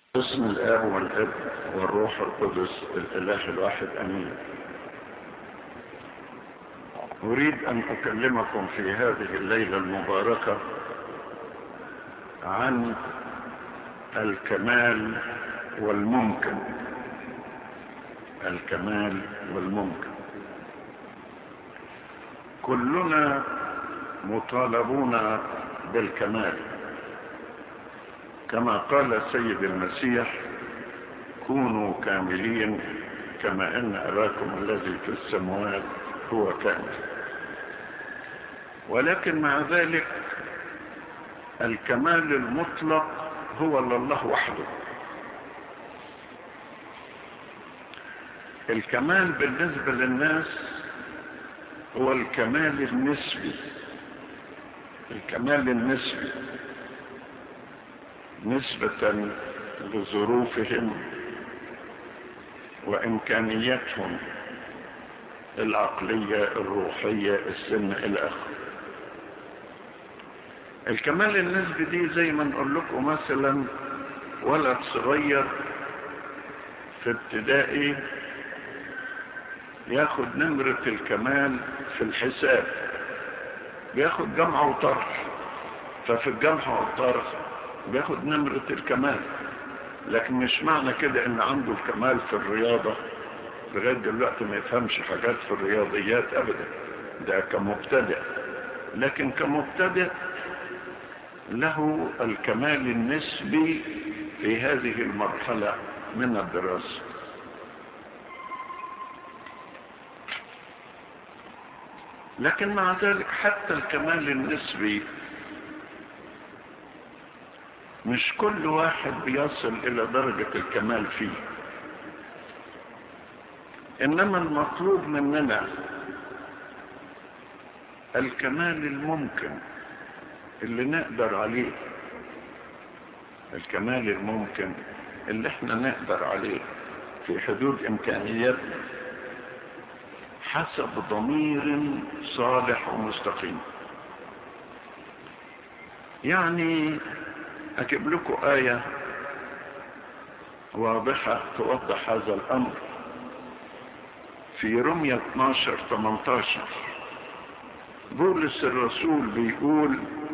باسم الآب والابن والروح القدس الإله الواحد أمين أريد أن أكلمكم في هذه الليلة المباركة عن الكمال والممكن الكمال والممكن كلنا مطالبون بالكمال كما قال السيد المسيح كونوا كاملين كما ان اباكم الذي في السماوات هو كامل ولكن مع ذلك الكمال المطلق هو لله وحده الكمال بالنسبة للناس هو الكمال النسبي الكمال النسبي نسبة لظروفهم وإمكانياتهم العقلية الروحية السن إلى آخره الكمال النسبي دي زي ما نقول لكم مثلا ولد صغير في ابتدائي ياخد نمرة الكمال في الحساب بياخد جمع وطرح ففي الجمع والطرح بياخد نمرة الكمال لكن مش معنى كده ان عنده الكمال في الرياضة لغاية دلوقتي ما يفهمش حاجات في الرياضيات ابدا ده كمبتدئ لكن كمبتدئ له الكمال النسبي في هذه المرحلة من الدراسة لكن مع ذلك حتى الكمال النسبي مش كل واحد بيصل الى درجة الكمال فيه انما المطلوب مننا الكمال الممكن اللي نقدر عليه الكمال الممكن اللي احنا نقدر عليه في حدود امكانياتنا حسب ضمير صالح ومستقيم يعني اجيب لكم آية واضحة توضح هذا الامر في رمية 12 18 بولس الرسول بيقول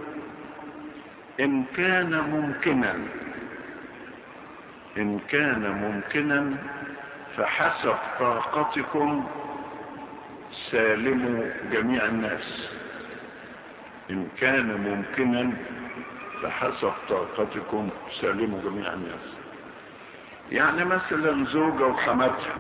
ان كان ممكنا ان كان ممكنا فحسب طاقتكم سالموا جميع الناس ان كان ممكنا فحسب طاقتكم سالموا جميع الناس يعني مثلا زوجة وحماتها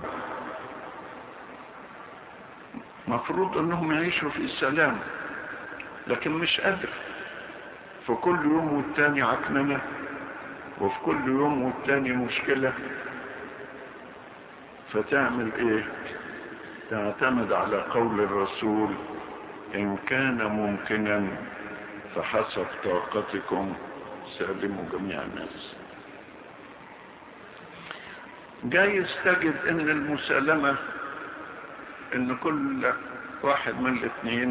مفروض انهم يعيشوا في السلام لكن مش قادر في كل يوم والتاني عكننة وفي كل يوم والتاني مشكلة فتعمل ايه تعتمد على قول الرسول ان كان ممكنا فحسب طاقتكم سالموا جميع الناس جايز تجد ان المسالمة ان كل واحد من الاثنين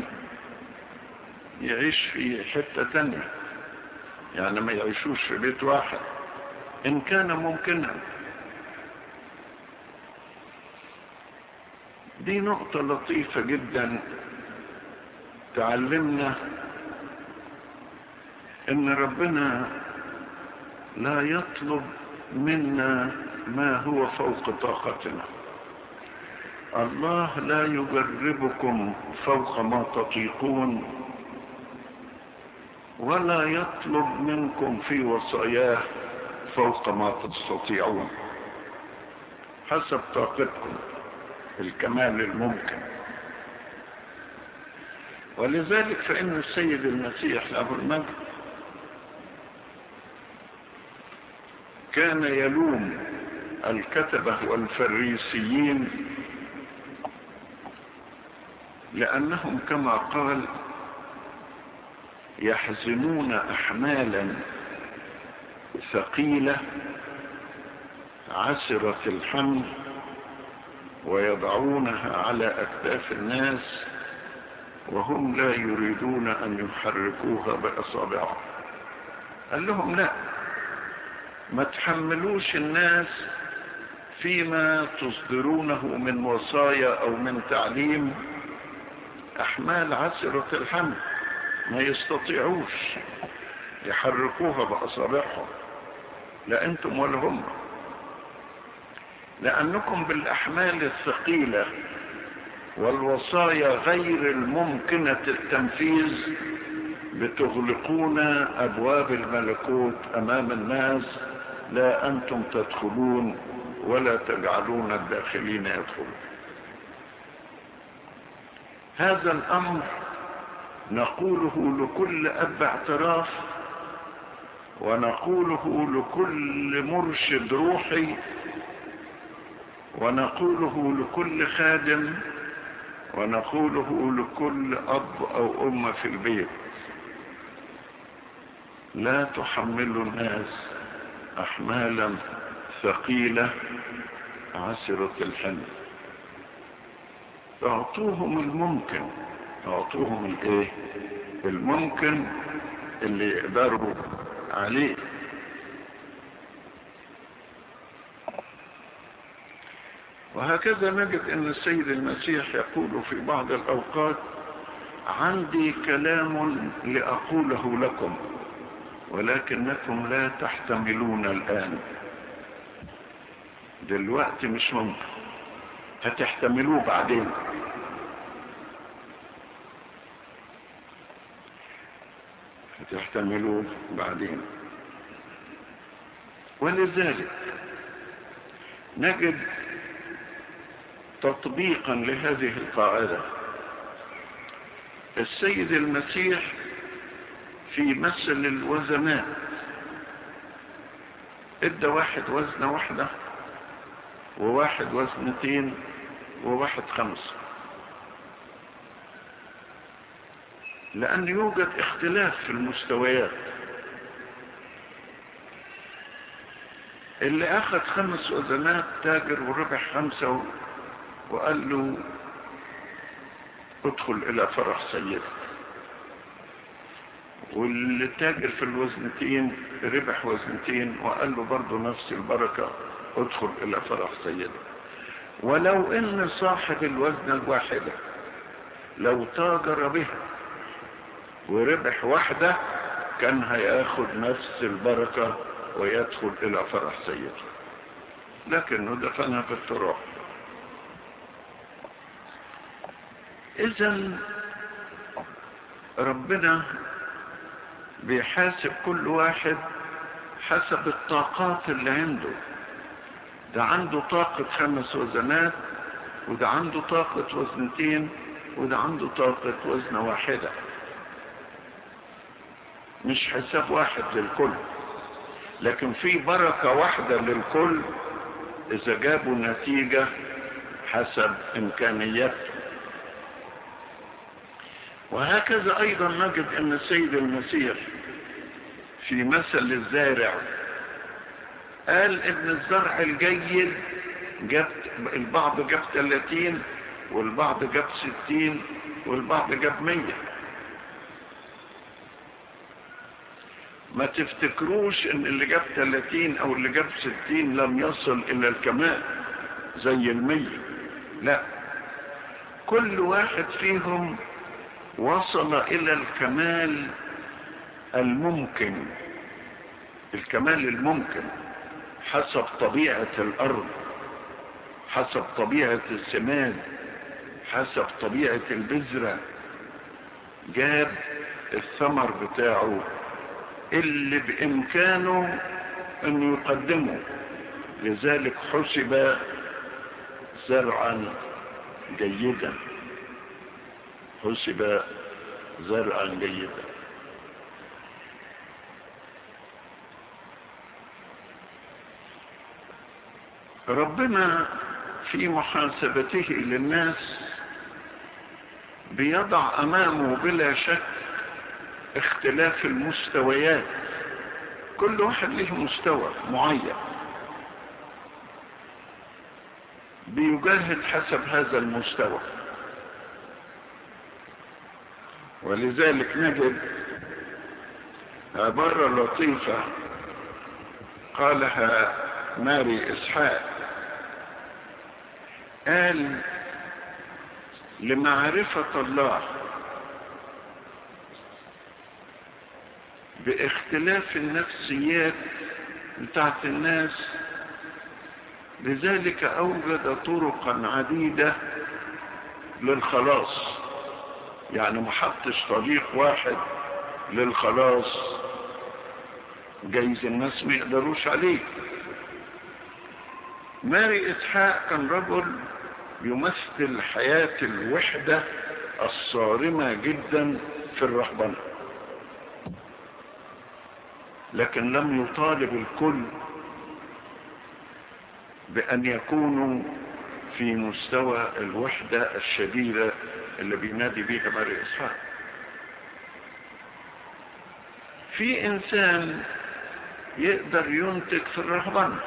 يعيش في حتة تانية يعني ما يعيشوش في بيت واحد ان كان ممكنا دي نقطة لطيفة جدا تعلمنا ان ربنا لا يطلب منا ما هو فوق طاقتنا الله لا يجربكم فوق ما تطيقون ولا يطلب منكم في وصاياه فوق ما تستطيعون حسب طاقتكم الكمال الممكن ولذلك فإن السيد المسيح له المجد كان يلوم الكتبة والفريسيين لأنهم كما قال يحزنون أحمالا ثقيلة عسرة الحمل ويضعونها على أكتاف الناس وهم لا يريدون أن يحركوها بأصابعهم قال لهم لا ما تحملوش الناس فيما تصدرونه من وصايا او من تعليم احمال عسرة الحمل ما يستطيعوش يحركوها باصابعهم لا انتم ولا هم لانكم بالاحمال الثقيلة والوصايا غير الممكنة التنفيذ بتغلقون ابواب الملكوت امام الناس لا انتم تدخلون ولا تجعلون الداخلين يدخلون هذا الامر نقوله لكل اب اعتراف ونقوله لكل مرشد روحي ونقوله لكل خادم ونقوله لكل اب او ام في البيت لا تحملوا الناس احمالا ثقيلة عسرة الحمل اعطوهم الممكن اعطوهم الايه الممكن اللي يقدروا عليه وهكذا نجد ان السيد المسيح يقول في بعض الاوقات عندي كلام لاقوله لكم ولكنكم لا تحتملون الان دلوقتي مش ممكن هتحتملوه بعدين هتحتملوه بعدين ولذلك نجد تطبيقا لهذه القاعدة السيد المسيح في مثل الوزنات ادى واحد وزنة واحدة وواحد وزنتين وواحد خمسة لأن يوجد اختلاف في المستويات اللي أخذ خمس وزنات تاجر وربح خمسة وقال له ادخل إلى فرح سيدك واللي تاجر في الوزنتين ربح وزنتين وقال له برضه نفس البركة ادخل الى فرح سيدك ولو ان صاحب الوزن الواحدة لو تاجر بها وربح واحدة كان هياخد نفس البركة ويدخل الى فرح سيده لكنه دفنها في التراب اذا ربنا بيحاسب كل واحد حسب الطاقات اللي عنده ده عنده طاقة خمس وزنات وده عنده طاقة وزنتين وده عنده طاقة وزنة واحدة مش حساب واحد للكل لكن في بركة واحدة للكل إذا جابوا نتيجة حسب إمكانياته وهكذا أيضا نجد أن السيد المسيح في مثل الزارع قال ان الزرع الجيد جاب البعض جاب 30 والبعض جاب 60 والبعض جاب 100 ما تفتكروش ان اللي جاب 30 او اللي جاب 60 لم يصل الى الكمال زي المية لا كل واحد فيهم وصل الى الكمال الممكن الكمال الممكن حسب طبيعة الأرض حسب طبيعة السماد حسب طبيعة البذرة جاب الثمر بتاعه اللي بإمكانه أن يقدمه لذلك حسب زرعا جيدا حسب زرعا جيدا ربنا في محاسبته للناس بيضع امامه بلا شك اختلاف المستويات كل واحد له مستوى معين بيجاهد حسب هذا المستوى ولذلك نجد عبارة لطيفة قالها ماري إسحاق قال لمعرفة الله باختلاف النفسيات بتاعت الناس لذلك أوجد طرقا عديدة للخلاص يعني ما حطش طريق واحد للخلاص جايز الناس ما يقدروش عليه ماري إسحاق كان رجل يمثل حياة الوحدة الصارمة جدا في الرهبنة لكن لم يطالب الكل بأن يكونوا في مستوى الوحدة الشديدة اللي بينادي بيها ماري إسحاق في إنسان يقدر ينتج في الرهبنة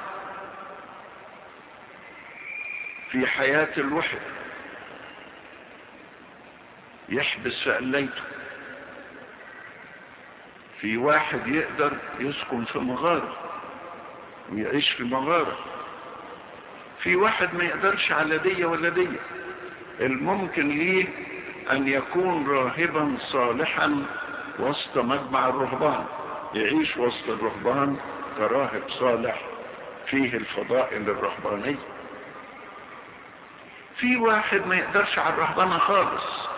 في حياة الوحدة يحبس في قليته في واحد يقدر يسكن في مغارة ويعيش في مغارة في واحد ما يقدرش على دية ولا دية الممكن ليه أن يكون راهبا صالحا وسط مجمع الرهبان يعيش وسط الرهبان كراهب صالح فيه الفضائل الرهبانية في واحد ما يقدرش على الرهبانة خالص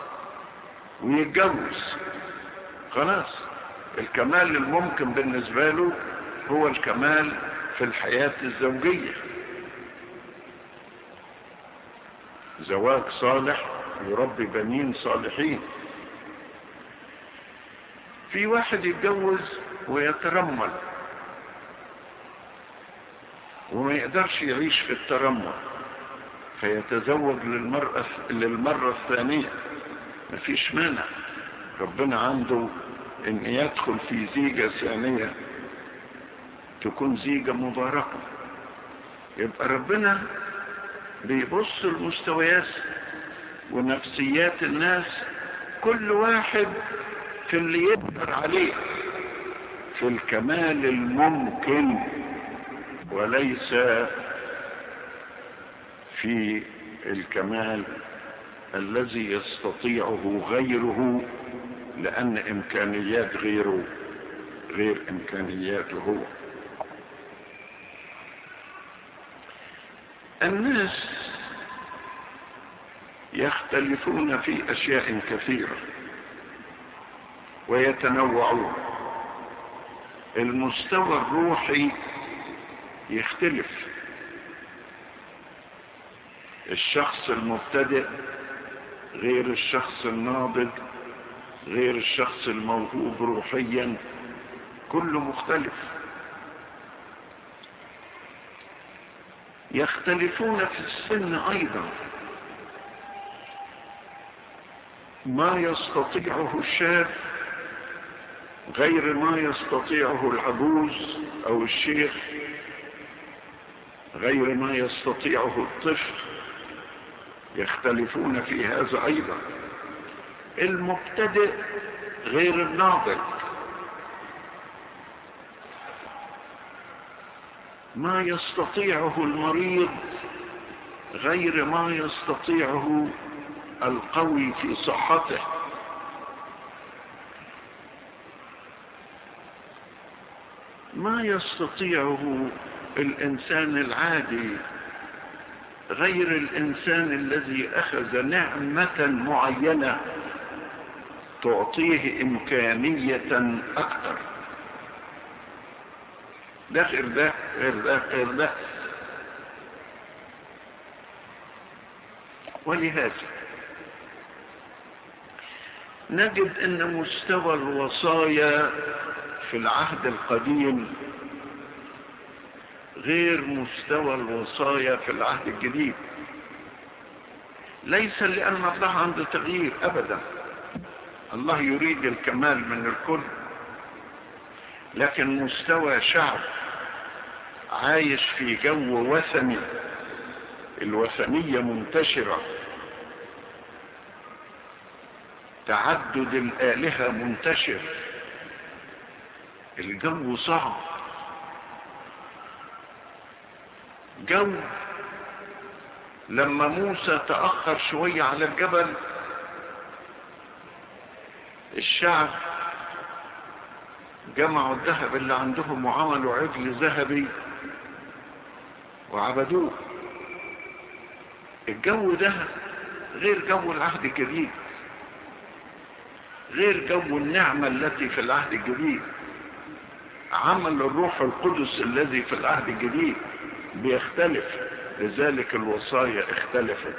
ويتجوز خلاص الكمال الممكن بالنسبة له هو الكمال في الحياة الزوجية زواج صالح يربي بنين صالحين في واحد يتجوز ويترمل وما يقدرش يعيش في الترمل فيتزوج للمرأة للمرة الثانية مفيش مانع ربنا عنده ان يدخل في زيجة ثانية تكون زيجة مباركة يبقى ربنا بيبص المستويات ونفسيات الناس كل واحد في اللي يقدر عليه في الكمال الممكن وليس في الكمال الذي يستطيعه غيره لأن إمكانيات غيره غير إمكانياته هو الناس يختلفون في أشياء كثيرة ويتنوعون المستوى الروحي يختلف الشخص المبتدئ غير الشخص الناضج غير الشخص الموهوب روحيا كله مختلف يختلفون في السن ايضا ما يستطيعه الشاب غير ما يستطيعه العجوز او الشيخ غير ما يستطيعه الطفل يختلفون في هذا ايضا المبتدئ غير الناضج ما يستطيعه المريض غير ما يستطيعه القوي في صحته ما يستطيعه الانسان العادي غير الانسان الذي اخذ نعمة معينة تعطيه امكانية اكثر ده غير ده غير ده غير ده ولهذا نجد ان مستوى الوصايا في العهد القديم غير مستوى الوصايا في العهد الجديد ليس لان الله عنده تغيير ابدا الله يريد الكمال من الكل لكن مستوى شعب عايش في جو وثني الوثنية منتشرة تعدد الآلهة منتشر الجو صعب جو لما موسى تأخر شوية على الجبل الشعب جمعوا الذهب اللي عندهم وعملوا عجل ذهبي وعبدوه الجو ده غير جو العهد الجديد غير جو النعمة التي في العهد الجديد عمل الروح القدس الذي في العهد الجديد بيختلف لذلك الوصايا اختلفت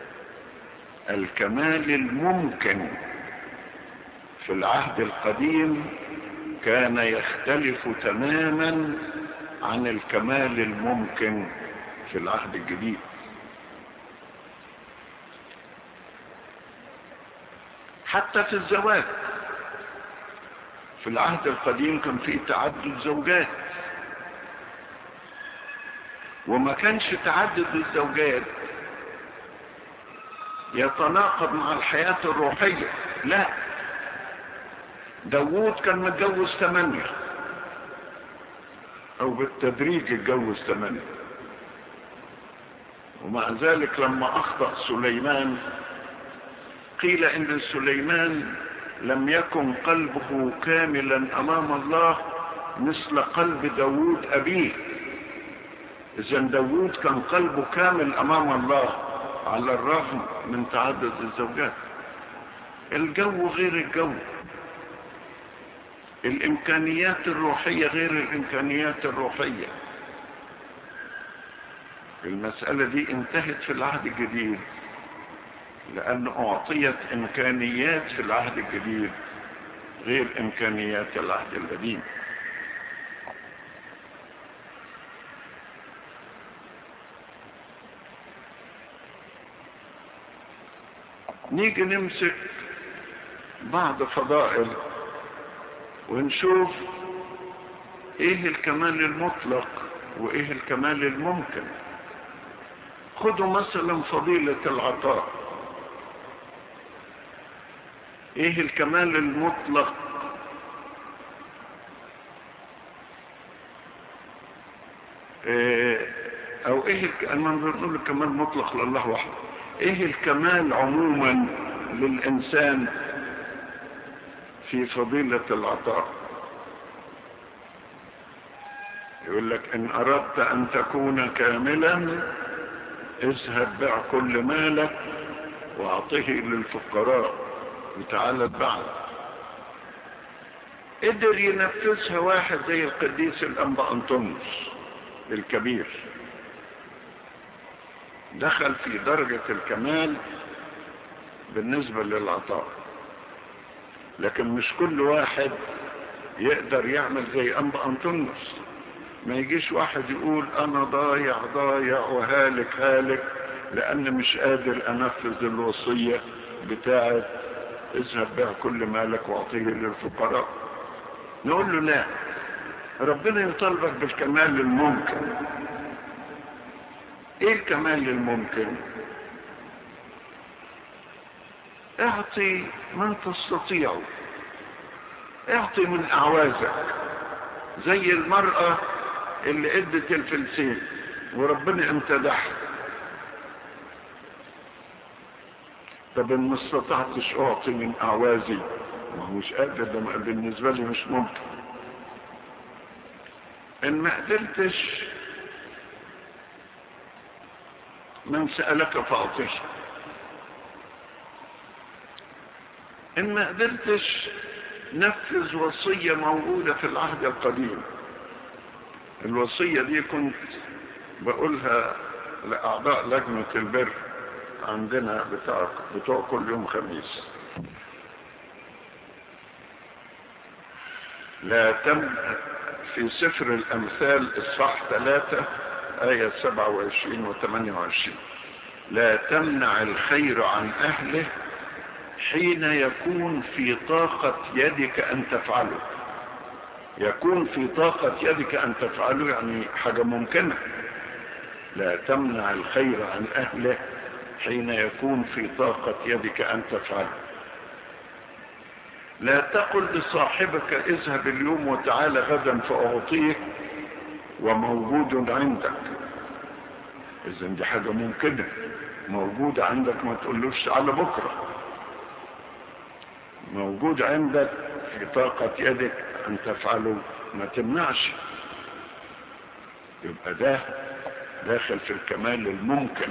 الكمال الممكن في العهد القديم كان يختلف تماما عن الكمال الممكن في العهد الجديد حتى في الزواج في العهد القديم كان فيه تعدد زوجات وما كانش تعدد الزوجات يتناقض مع الحياة الروحية لا داوود كان متجوز ثمانية او بالتدريج اتجوز ثمانية ومع ذلك لما اخطأ سليمان قيل ان سليمان لم يكن قلبه كاملا امام الله مثل قلب داوود ابيه اذا داوود كان قلبه كامل امام الله على الرغم من تعدد الزوجات الجو غير الجو الامكانيات الروحية غير الامكانيات الروحية المسألة دي انتهت في العهد الجديد لأن أعطيت إمكانيات في العهد الجديد غير إمكانيات العهد القديم نيجي نمسك بعض فضائل ونشوف ايه الكمال المطلق وايه الكمال الممكن خدوا مثلا فضيلة العطاء ايه الكمال المطلق إيه او ايه الك... انا بنقول الكمال مطلق لله وحده ايه الكمال عموما للانسان في فضيلة العطاء يقول لك ان اردت ان تكون كاملا اذهب بع كل مالك واعطه للفقراء وتعالى اتبعنا قدر ينفذها واحد زي القديس الانبا انطونيوس الكبير دخل في درجة الكمال بالنسبة للعطاء لكن مش كل واحد يقدر يعمل زي انبا انطونيوس ما يجيش واحد يقول انا ضايع ضايع وهالك هالك لان مش قادر انفذ الوصية بتاعت اذهب بيع كل مالك واعطيه للفقراء نقول له لا ربنا يطالبك بالكمال الممكن ايه الكمال الممكن اعطي من تستطيع اعطي من اعوازك زي المرأة اللي ادت الفلسين وربنا امتدحها طب ان ما استطعتش اعطي من اعوازي ما هو مش قادر ده بالنسبة لي مش ممكن ان ما قدرتش من سألك فأعطيه ان ما قدرتش نفذ وصية موجودة في العهد القديم الوصية دي كنت بقولها لأعضاء لجنة البر عندنا بتاع, بتوع كل يوم خميس لا تم في سفر الأمثال الصح ثلاثة آية 27 و 28 لا تمنع الخير عن أهله حين يكون في طاقة يدك أن تفعله يكون في طاقة يدك أن تفعله يعني حاجة ممكنة لا تمنع الخير عن أهله حين يكون في طاقة يدك أن تفعله لا تقل لصاحبك اذهب اليوم وتعال غدا فأعطيك وموجود عندك اذا دي حاجة ممكنة موجودة عندك ما تقولوش على بكرة موجود عندك في طاقة يدك ان تفعله ما تمنعش يبقى ده داخل في الكمال الممكن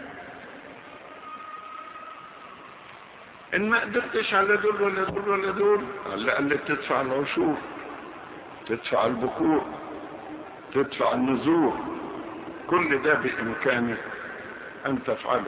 ان ما قدرتش على دول ولا دول ولا دول على الاقل تدفع العشور تدفع البكور تدفع النذور كل ده بامكانك ان تفعله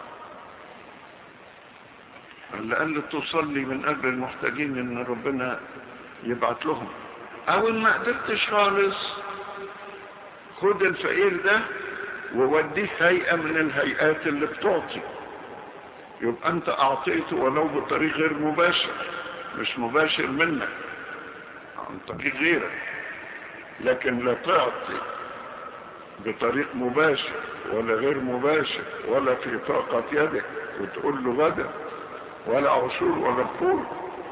على الاقل تصلي من اجل المحتاجين ان ربنا يبعت لهم او ان ما قدرتش خالص خد الفقير ده ووديه هيئة من الهيئات اللي بتعطي يبقى انت اعطيته ولو بطريق غير مباشر مش مباشر منك عن طريق غيرك لكن لا تعطي بطريق مباشر ولا غير مباشر ولا في طاقة يدك وتقول له غدا ولا عشور ولا بخور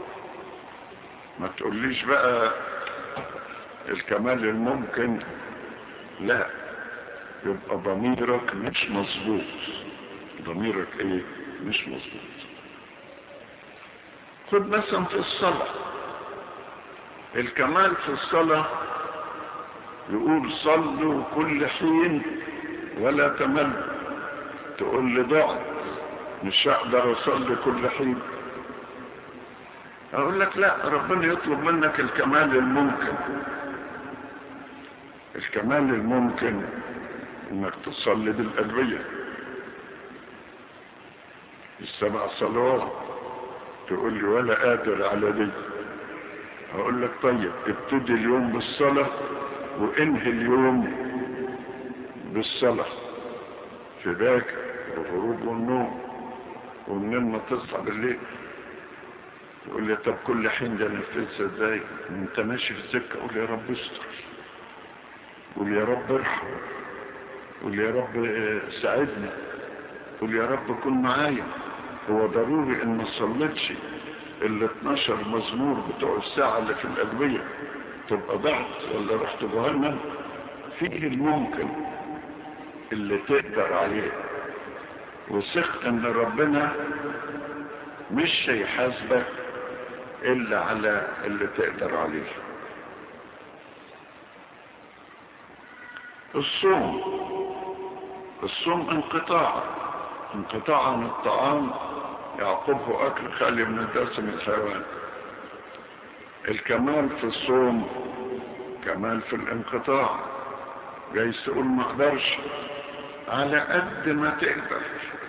ما تقوليش بقى الكمال الممكن لا يبقى ضميرك مش مظبوط ضميرك ايه مش مظبوط خد مثلا في الصلاة الكمال في الصلاة يقول صلوا كل حين ولا تمل تقول لي ضعت مش هقدر اصلي كل حين اقول لك لا ربنا يطلب منك الكمال الممكن الكمال الممكن انك تصلي بالادويه السبع صلوات تقول لي ولا قادر على دي اقول لك طيب ابتدي اليوم بالصلاه وانهي اليوم بالصلاه في باكر والغروب والنوم ومنين ما تصحى بالليل يقول لي طب كل حين ده نفذها ازاي انت ماشي في السكه قول يا رب استر قول يا رب ارحم قول يا رب ساعدني قول يا رب كن معايا هو ضروري ان ما صليتش ال 12 مزمور بتوع الساعة اللي في الأدوية تبقى ضعت ولا رحت جهنم فيه الممكن اللي تقدر عليه وثق ان ربنا مش هيحاسبك الا على اللي تقدر عليه الصوم الصوم انقطاع انقطاع عن الطعام يعقبه اكل خالي من الدسم الحيوان الكمال في الصوم كمال في الانقطاع جايز تقول ما اقدرش على قد ما تقدر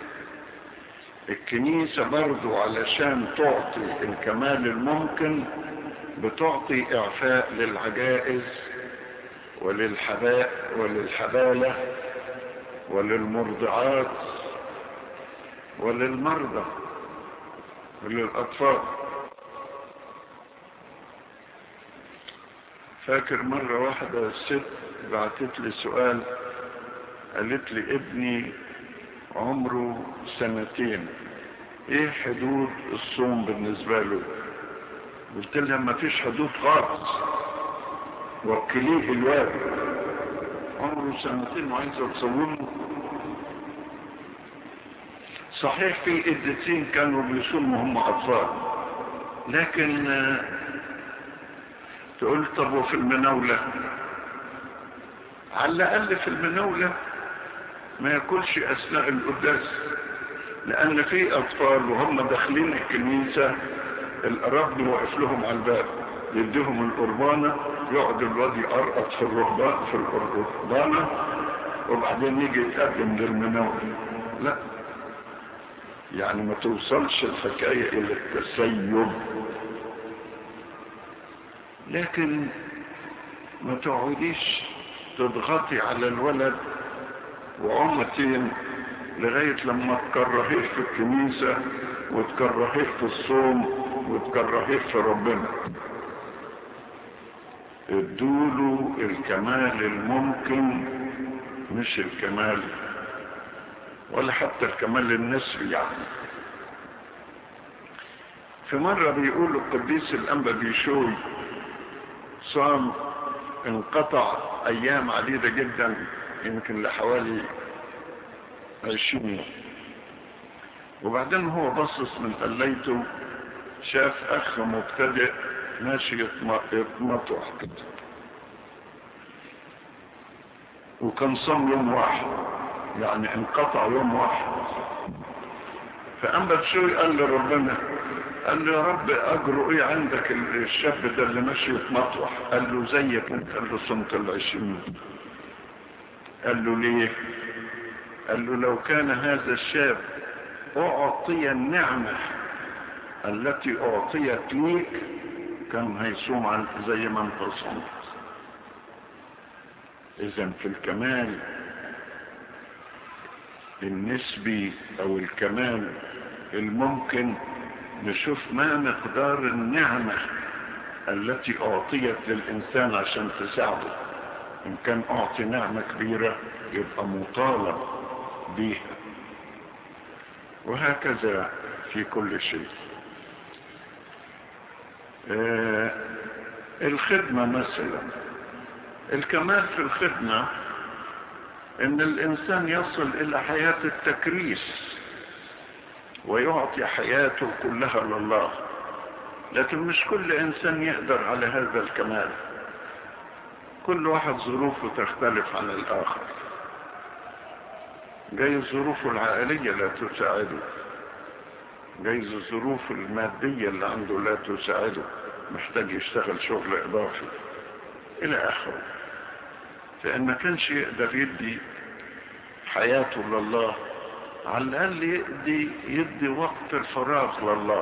الكنيسة برضو علشان تعطي الكمال الممكن بتعطي اعفاء للعجائز وللحباء وللحبالة وللمرضعات وللمرضى وللأطفال فاكر مرة واحدة ست بعتت لي سؤال قالت لي ابني عمره سنتين ايه حدود الصوم بالنسبة له قلت لها ما فيش حدود خالص وكليه الواد عمره سنتين وعايزة تصومه صحيح في قديسين كانوا بيصوموا هم اطفال لكن تقول طب وفي المناولة على الاقل في المناولة ما ياكلش اثناء القداس لان في اطفال وهم داخلين الكنيسة القراب واقف لهم على الباب يديهم القربانة يقعد الواد يقرقط في الرهبان في القربانة وبعدين يجي يتقدم للمناولة لا يعني ما توصلش الحكاية الى التسيب لكن ما تقعديش تضغطي على الولد وعمتين لغاية لما تكرهيه في الكنيسة وتكرهيه في الصوم وتكرهيه في ربنا ادوله الكمال الممكن مش الكمال ولا حتى الكمال النسبي يعني في مرة بيقولوا القديس الأنبا بيشوي صام انقطع أيام عديدة جدا يمكن لحوالي عشرين يوم وبعدين هو بصص من قليته شاف اخ مبتدئ ماشي يتمطوح كده وكان صام يوم واحد يعني انقطع يوم واحد فقام بتشوي قال لربنا قال له يا رب اجره ايه عندك الشاب ده اللي ماشي يتمطوح قال له زيك انت قال له صمت العشرين قال له ليه قال له لو كان هذا الشاب اعطي النعمة التي اعطيت ليك كان هيصوم عن زي ما انت صمت اذا في الكمال النسبي او الكمال الممكن نشوف ما مقدار النعمة التي اعطيت للانسان عشان تساعده ان كان اعطي نعمة كبيرة يبقى مطالب بيها وهكذا في كل شيء آه الخدمة مثلا الكمال في الخدمة ان الانسان يصل الى حياة التكريس ويعطي حياته كلها لله لكن مش كل انسان يقدر على هذا الكمال كل واحد ظروفه تختلف عن الاخر جايز ظروفه العائلية لا تساعده جايز الظروف المادية اللي عنده لا تساعده محتاج يشتغل شغل اضافي الى اخره فان ما كانش يقدر يدي حياته لله على الاقل يدي يدي وقت الفراغ لله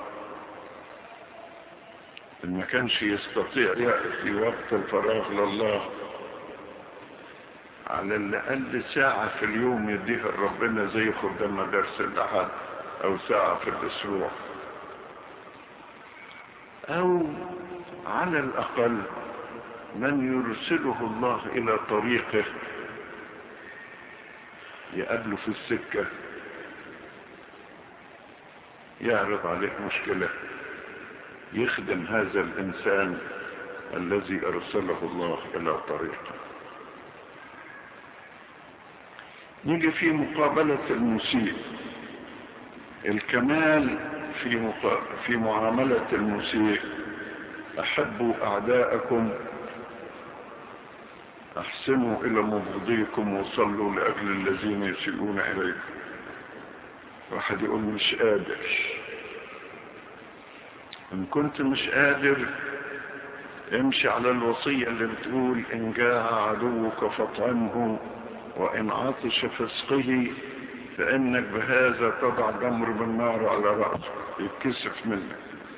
ان ما كانش يستطيع يأتي وقت الفراغ لله على الاقل ساعة في اليوم يديها ربنا زي خدام مدارس الاحد او ساعة في الاسبوع او على الاقل من يرسله الله الى طريقه يقابله في السكة يعرض عليه مشكلة يخدم هذا الانسان الذي ارسله الله الى طريقه نيجي في مقابلة المسيء الكمال في مقا... في معاملة المسيء احبوا اعداءكم احسنوا الى مبغضيكم وصلوا لاجل الذين يسيئون اليكم واحد يقول مش قادر ان كنت مش قادر امشي على الوصية اللي بتقول ان جاء عدوك فاطعمه وان عطش فاسقه فانك بهذا تضع جمر بالنار على رأسه يتكسف منك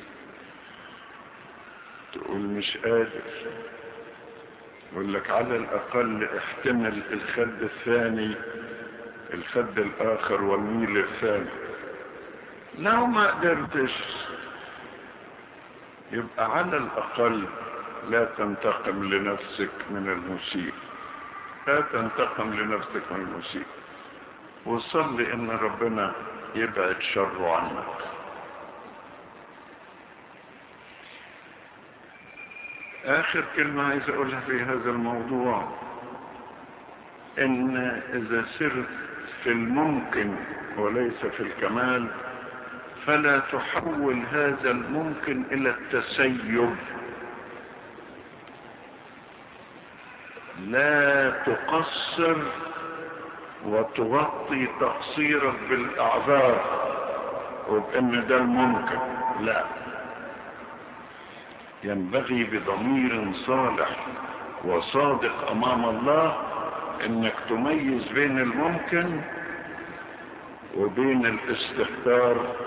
تقول مش قادر يقول لك على الاقل احتمل الخد الثاني الخد الاخر والميل الثاني لو ما قدرتش يبقى على الاقل لا تنتقم لنفسك من المسيء لا تنتقم لنفسك من المسيء وصلي ان ربنا يبعد شره عنك اخر كلمة عايز اقولها في هذا الموضوع ان اذا سرت في الممكن وليس في الكمال فلا تحول هذا الممكن الى التسيب لا تقصر وتغطي تقصيرك بالاعذار وبان ده الممكن لا ينبغي بضمير صالح وصادق امام الله انك تميز بين الممكن وبين الاستهتار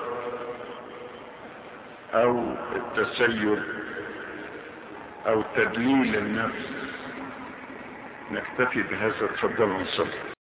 او التسيب او تدليل النفس نكتفي بهذا تفضل ونصلي